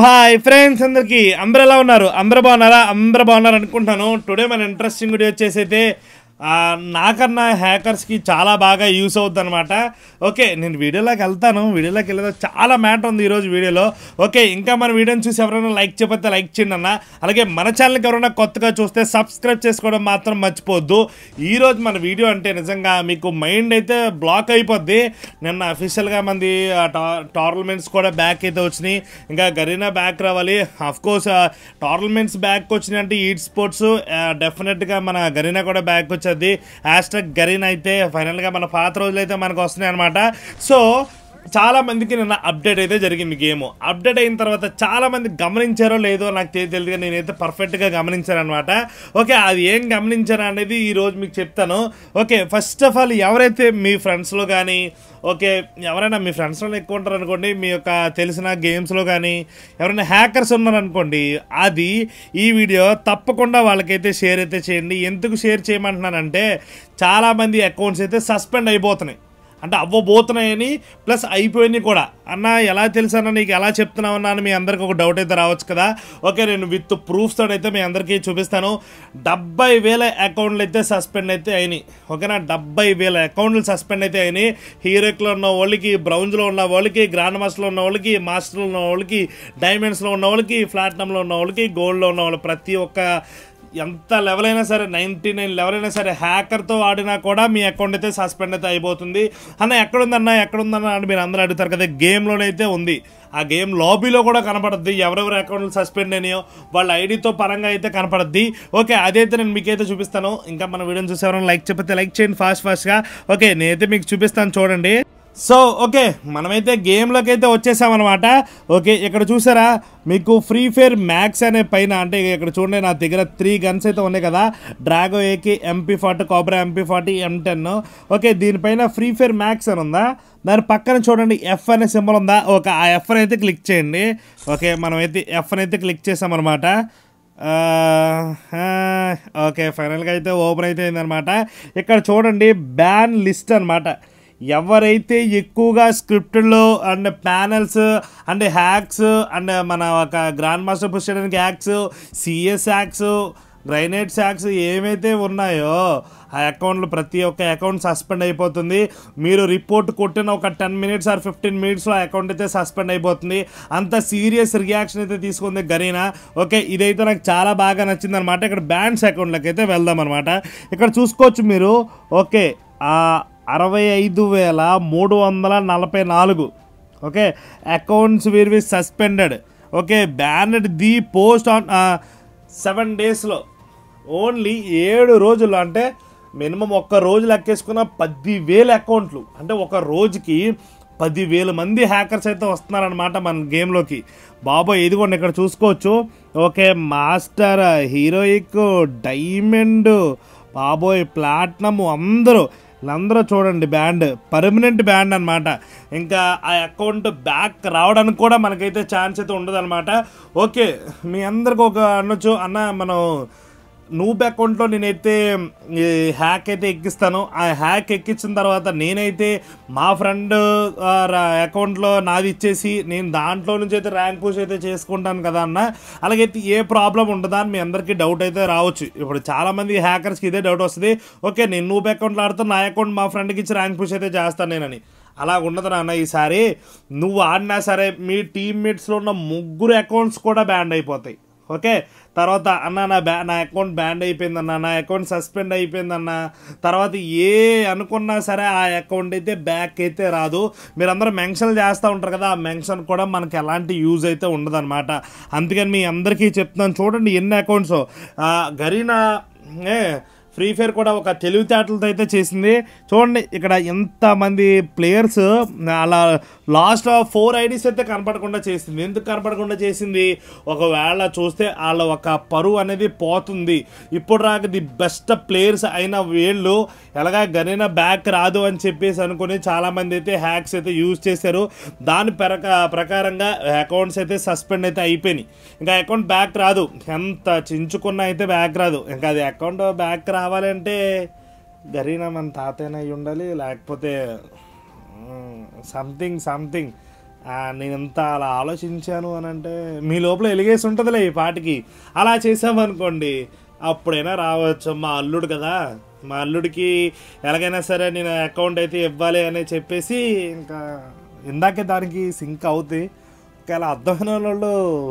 hi friends అందరికి అందరు ఎలా ఉన్నారు అందరు బాగున్నారా అందరు బాగున్నారు అనుకుంటున్నాను టుడే మన ఇంట్రెస్టింగ్ వీడియో వచ్చేసి అయితే ఆ, నాకన్నా హ్యాకర్స్కి చాలా బాగా యూస్ అవుతుంది అనమాట ఓకే నేను వీడియోలోకి వెళ్తాను వీడియోలోకి వెళ్ళేది చాలా మ్యాటర్ ఉంది ఈరోజు వీడియోలో ఓకే ఇంకా మన వీడియోని చూసి ఎవరైనా లైక్ చెప్పితే లైక్ చేయండి అన్న అలాగే మన ఛానల్కి ఎవరైనా కొత్తగా చూస్తే సబ్స్క్రైబ్ చేసుకోవడం మాత్రం మర్చిపోవద్దు ఈరోజు మన వీడియో అంటే నిజంగా మీకు మైండ్ అయితే బ్లాక్ అయిపోద్ది నిన్న అఫీషియల్గా మంది టోర్నమెంట్స్ కూడా బ్యాక్ అయితే వచ్చినాయి ఇంకా గరీనా బ్యాక్ రావాలి అఫ్ కోర్స్ టోర్నమెంట్స్ బ్యాక్ వచ్చినాయి అంటే ఈట్ స్పోర్ట్స్ డెఫినెట్గా మన గరీనా కూడా బ్యాక్ వచ్చేది హ్యాష్టాగ్ గరీనా అయితే ఫైనల్గా మన పాత రోజులు అయితే మనకు వస్తున్నాయి అనమాట సో చాలా మందికి నిన్న అప్డేట్ అయితే జరిగింది గేమ్ అప్డేట్ అయిన తర్వాత చాలా మంది గమనించారో లేదో నాకు తెలి- తెలియదు కానీ నేనైతే పర్ఫెక్ట్గా గమనించాను అనమాట ఓకే అది ఏం గమనించారు అనేది ఈ రోజు మీకు చెప్తాను ఓకే ఫస్ట్ ఆఫ్ ఆల్ ఎవరైతే మీ ఫ్రెండ్స్లో కానీ ఓకే ఎవరైనా మీ ఫ్రెండ్స్లో ఎక్కువ ఉంటారు అనుకోండి మీ యొక్క తెలిసిన గేమ్స్లో కానీ ఎవరైనా హ్యాకర్స్ ఉన్నారనుకోండి అది ఈ వీడియో తప్పకుండా వాళ్ళకైతే షేర్ అయితే చేయండి ఎందుకు షేర్ చేయమంటున్నానంటే చాలామంది అకౌంట్స్ అయితే సస్పెండ్ అయిపోతున్నాయి అంటే అవ్వబోతున్నాయని ప్లస్ అయిపోయినాయి కూడా అన్న ఎలా తెలుసు అన్న నీకు ఎలా చెప్తున్నావు అన్న అని మీ అందరికి ఒక డౌట్ అయితే రావచ్చు కదా ఓకే నేను విత్ ప్రూఫ్స్ తోటి అయితే మీ అందరికీ చూపిస్తాను డెబ్బై వేల అకౌంట్లు అయితే సస్పెండ్ అయితే అయినాయి ఓకేనా డెబ్బై వేల అకౌంట్లు సస్పెండ్ అయితే అయినాయి హీరోక్లో ఉన్న వాళ్ళకి బ్రౌన్స్లో ఉన్న వాళ్ళకి గ్రాండ్ మాస్టర్లో ఉన్న వాళ్ళకి మాస్టర్లో ఉన్న వాళ్ళకి డైమండ్స్లో ఉన్న వాళ్ళకి ప్లాటినంలో ఉన్న వాళ్ళకి గోల్డ్లో ఉన్న వాళ్ళు ప్రతి ఒక్క ఎంత లెవెల్ అయినా సరే నైంటీ నైన్ లెవెల్ అయినా సరే హ్యాకర్తో ఆడినా కూడా మీ అకౌంట్ అయితే సస్పెండ్ అయితే అయిపోతుంది అన్న ఎక్కడుందన్న ఎక్కడుందన్న అని మీరు అందరూ అడుగుతారు కదా గేమ్లోనైతే ఉంది ఆ గేమ్ లాబీలో కూడా కనపడుద్ది ఎవరెవరి అకౌంట్లు సస్పెండ్ అయినాయో వాళ్ళ ఐడితో పరంగా అయితే కనపడుద్ది ఓకే అదైతే నేను మీకైతే చూపిస్తాను ఇంకా మన వీడియోని చూసి ఎవరైనా లైక్ చెప్పితే లైక్ చేయండి ఫాస్ట్ ఫాస్ట్గా ఓకే నేనైతే మీకు చూపిస్తాను చూడండి సో ఓకే మనమైతే గేమ్లోకి అయితే వచ్చేసామన్నమాట ఓకే ఇక్కడ చూసారా మీకు ఫ్రీ ఫైర్ మ్యాక్స్ అనే పైన అంటే ఇక్కడ చూడండి నా దగ్గర త్రీ గన్స్ అయితే ఉన్నాయి కదా Draco AK MP forty Cobra MP forty M ten okay దీనిపైన ఫ్రీ ఫైర్ మ్యాక్స్ అని ఉందా దాని పక్కన చూడండి ఎఫ్ అనే సింబల్ ఉందా ఓకే ఆ ఎఫ్ అయితే క్లిక్ చేయండి ఓకే మనమైతే ఎఫ్ అయితే క్లిక్ చేసామన్నమాట ఆ, ఆ, ఓకే ఫైనల్గా అయితే ఓపెన్ అయితే అయిందనమాట ఇక్కడ చూడండి బ్యాన్ లిస్ట్ అనమాట ఎవరైతే ఎక్కువగా స్క్రిప్ట్లో and panels and hacks and మన ఒక గ్రాండ్ మాస్టర్ పుష్ చేయడానికి hacks CS hacks grenades hacks ఏమైతే ఉన్నాయో ఆ అకౌంట్లు ప్రతి ఒక్క అకౌంట్ సస్పెండ్ అయిపోతుంది మీరు రిపోర్ట్ కొట్టిన ఒక టెన్ మినిట్స్ ఆర్ ఫిఫ్టీన్ మినిట్స్లో అకౌంట్ అయితే సస్పెండ్ అయిపోతుంది అంత సీరియస్ రియాక్షన్ అయితే తీసుకుంది గరీనా ఓకే ఇదైతే నాకు చాలా బాగా నచ్చింది అనమాట ఇక్కడ బ్యాండ్స్ అకౌంట్లకి అయితే వెళ్దాం అనమాట ఇక్కడ చూసుకోవచ్చు మీరు ఓకే ఆ అరవై ఐదు వేల మూడు వందల నలభై నాలుగు ఓకే అకౌంట్స్ వీరివి suspended okay banned the post on seven డేస్లో ఓన్లీ ఏడు రోజులు అంటే మినిమం ఒక్క రోజు లెక్కేసుకున్న పదివేల అకౌంట్లు అంటే ఒక రోజుకి పదివేల మంది హ్యాకర్స్ అయితే వస్తున్నారనమాట మన గేమ్లోకి బాబోయ్ ఇదిగోండి ఇక్కడ చూసుకోవచ్చు ఓకే మాస్టర్ హీరోయిక్ డైమండ్ బాబోయ్ ప్లాట్నమ్ అందరూ వీళ్ళందరూ చూడండి బ్యాండ్ పర్మనెంట్ బ్యాండ్ అనమాట ఇంకా ఆ అకౌంట్ బ్యాక్ రావడానికి కూడా మనకైతే ఛాన్స్ అయితే ఉండదు ఓకే మీ అందరికి ఒక అనొచ్చు అన్న మనం నూబ్ అకౌంట్లో నేనైతే ఈ హ్యాక్ అయితే ఎక్కిస్తాను ఆ హ్యాక్ ఎక్కించిన తర్వాత నేనైతే మా ఫ్రెండ్ అకౌంట్లో నాది ఇచ్చేసి నేను దాంట్లో నుంచి అయితే ర్యాంక్ పుష్ అయితే చేసుకుంటాను కదా అన్న అలాగైతే ఏ ప్రాబ్లం ఉండదా అని మీ అందరికీ డౌట్ అయితే రావచ్చు ఇప్పుడు చాలామంది హ్యాకర్స్కి ఇదే డౌట్ వస్తుంది ఓకే నేను నూబ్ అకౌంట్లో ఆడుతాను నా అకౌంట్ మా ఫ్రెండ్కి ఇచ్చి ర్యాంక్ పుష్ అయితే చేస్తాను నేనని అలా ఉండదు నాన్న ఈసారి నువ్వు ఆడినా సరే మీ టీమ్మేట్స్లో ఉన్న ముగ్గురు అకౌంట్స్ కూడా బ్యాండ్ అయిపోతాయి ఓకే తర్వాత అన్న నా బ్యా నా అకౌంట్ బ్యాండ్ అయిపోయిందన్న నా అకౌంట్ సస్పెండ్ అయిపోయిందన్న తర్వాత ఏ అనుకున్నా సరే ఆ అకౌంట్ అయితే బ్యాక్ అయితే రాదు మీరందరూ మెన్షన్ చేస్తూ ఉంటారు కదా ఆ మెన్షన్ కూడా మనకి ఎలాంటి యూజ్ అయితే ఉండదన్నమాట అందుకని మీ అందరికీ చెప్తున్నాను చూడండి ఎన్ని అకౌంట్స్ గరీనా ఏ ఫ్రీ ఫైర్ కూడా ఒక తెలివితేటలతో అయితే చేసింది చూడండి ఇక్కడ ఎంతమంది ప్లేయర్స్ అలా లాస్ట్ ఫోర్ ఐడీస్ అయితే కనపడకుండా చేసింది ఎందుకు కనపడకుండా చేసింది ఒకవేళ చూస్తే వాళ్ళ ఒక పరువు అనేది పోతుంది ఇప్పుడు రాక ది బెస్ట్ ప్లేయర్స్ అయిన వీళ్ళు ఎలాగా గనైనా బ్యాక్ రాదు అని చెప్పేసి అనుకుని చాలామంది అయితే హ్యాక్స్ అయితే యూజ్ చేశారు దాని ప్రక ప్రకారంగా అకౌంట్స్ అయితే సస్పెండ్ అయితే అయిపోయినాయి ఇంకా అకౌంట్ బ్యాక్ రాదు ఎంత చించుకున్నా అయితే బ్యాక్ రాదు ఇంకా అది అకౌంట్ బ్యాక్ రావాలంటే గరీనా మన తాతయ్య అయి ఉండాలి లేకపోతే సంథింగ్ సంథింగ్ ఆ, నేను ఎంత అలా ఆలోచించాను అని అంటే మీ లోపల ఎలిగేసి ఉంటుందిలే ఈ పాటికి అలా చేసామనుకోండి అప్పుడైనా రావచ్చు మా అల్లుడు కదా మా అల్లుడికి ఎలాగైనా సరే నేను అకౌంట్ అయితే ఇవ్వాలి అని చెప్పేసి ఇంకా ఇందాకే దానికి సింక్ అవుతాయి ఒకవేళ అర్థమైన వాళ్ళు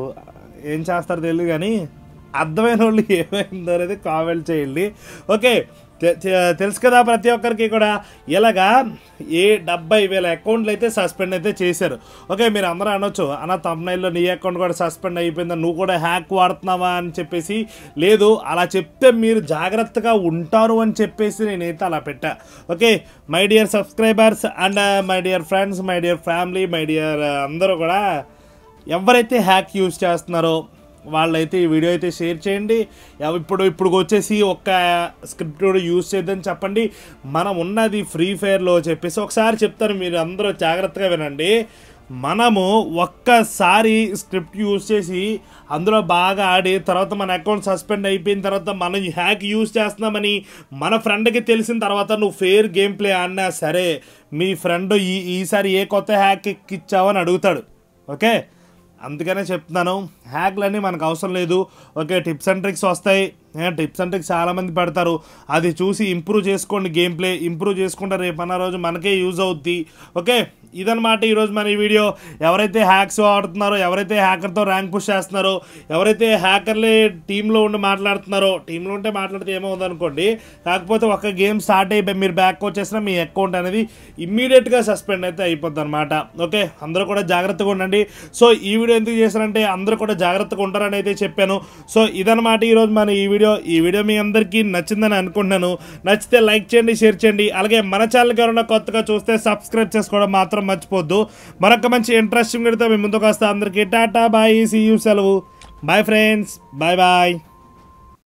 ఏం చేస్తారో తెలియదు కానీ అర్థమైన వాళ్ళు ఏమైందో అనేది కామెంట్ చేయండి ఓకే తె- తె- తెలుసు కదా ప్రతి ఒక్కరికి కూడా ఇలాగా ఏ డెబ్బై వేల అకౌంట్లు అయితే సస్పెండ్ అయితే చేశారు ఓకే మీరు అందరూ అనొచ్చు అన్న తమ్నైల్లో నీ అకౌంట్ కూడా సస్పెండ్ అయిపోయిందా నువ్వు కూడా హ్యాక్ వాడుతున్నావా అని చెప్పేసి లేదు అలా చెప్తే మీరు జాగ్రత్తగా ఉంటారు అని చెప్పేసి నేనైతే అలా పెట్టా okay my dear subscribers and my dear friends my dear family my dear అందరూ కూడా ఎవరైతే హ్యాక్ యూజ్ చేస్తున్నారో వాళ్ళైతే ఈ వీడియో అయితే షేర్ చేయండి ఎవ- ఇప్పుడు ఇప్పుడు వచ్చేసి ఒక్క స్క్రిప్ట్ కూడా యూజ్ చేద్దని చెప్పండి మనం ఉన్నది ఫ్రీ ఫైర్లో చెప్పేసి ఒకసారి చెప్తాను మీరు అందరూ జాగ్రత్తగా వినండి మనము ఒక్కసారి స్క్రిప్ట్ యూజ్ చేసి అందులో బాగా ఆడి తర్వాత మన అకౌంట్ సస్పెండ్ అయిపోయిన తర్వాత మనం హ్యాక్ యూజ్ చేస్తున్నామని మన ఫ్రెండ్కి తెలిసిన తర్వాత నువ్వు ఫేర్ గేమ్ ప్లే ఆడినా సరే మీ ఫ్రెండ్ ఈ ఈసారి ఏ కొత్త హ్యాక్ ఎక్కిచ్చావు అని అడుగుతాడు ఓకే అందుకనే చెప్తున్నాను హ్యాక్లన్నీ మనకు అవసరం లేదు ఓకే టిప్స్ అండ్ ట్రిక్స్ వస్తాయి ఏ, టిప్స్ అండ్ ట్రిక్స్ చాలామంది పెడతారు అది చూసి ఇంప్రూవ్ చేసుకోండి గేమ్ ప్లే ఇంప్రూవ్ చేసుకుంటే రేపు అన్న రోజు మనకే యూజ్ అవుద్ది ఓకే ఇదన్నమాట ఈరోజు మన ఈ వీడియో ఎవరైతే హ్యాక్స్ ఆడుతున్నారో ఎవరైతే హ్యాకర్తో ర్యాంక్ పుష్ చేస్తున్నారో ఎవరైతే హ్యాకర్లే టీంలో ఉండి మాట్లాడుతున్నారో టీంలో ఉంటే మాట్లాడితే ఏమవుతుంది అనుకోండి కాకపోతే ఒక గేమ్ స్టార్ట్ అయిపోయి మీరు బ్యాక్ వచ్చేసిన మీ అకౌంట్ అనేది ఇమ్మీడియట్గా సస్పెండ్ అయితే అయిపోద్ది అనమాట ఓకే అందరూ కూడా జాగ్రత్తగా ఉండండి సో ఈ వీడియో ఎందుకు చేశానంటే అందరూ కూడా జాగ్రత్తగా ఉంటారని అయితే చెప్పాను సో ఇదన్నమాట ఈరోజు మన ఈ వీడియో ఈ వీడియో మీ అందరికీ నచ్చిందని అనుకుంటున్నాను నచ్చితే లైక్ చేయండి షేర్ చేయండి అలాగే మన ఛానల్కి ఎవరైనా కొత్తగా చూస్తే సబ్స్క్రైబ్ చేసుకోవడం మాత్రం మర్చిపోద్దు మరొక మంచి ఇంట్రెస్టింగ్ వీడియోతో మీ ముందుకు వస్తా అందరికీ టాటా బాయ్ సీ యూ సెలవు బాయ్ ఫ్రెండ్స్ బాయ్ బాయ్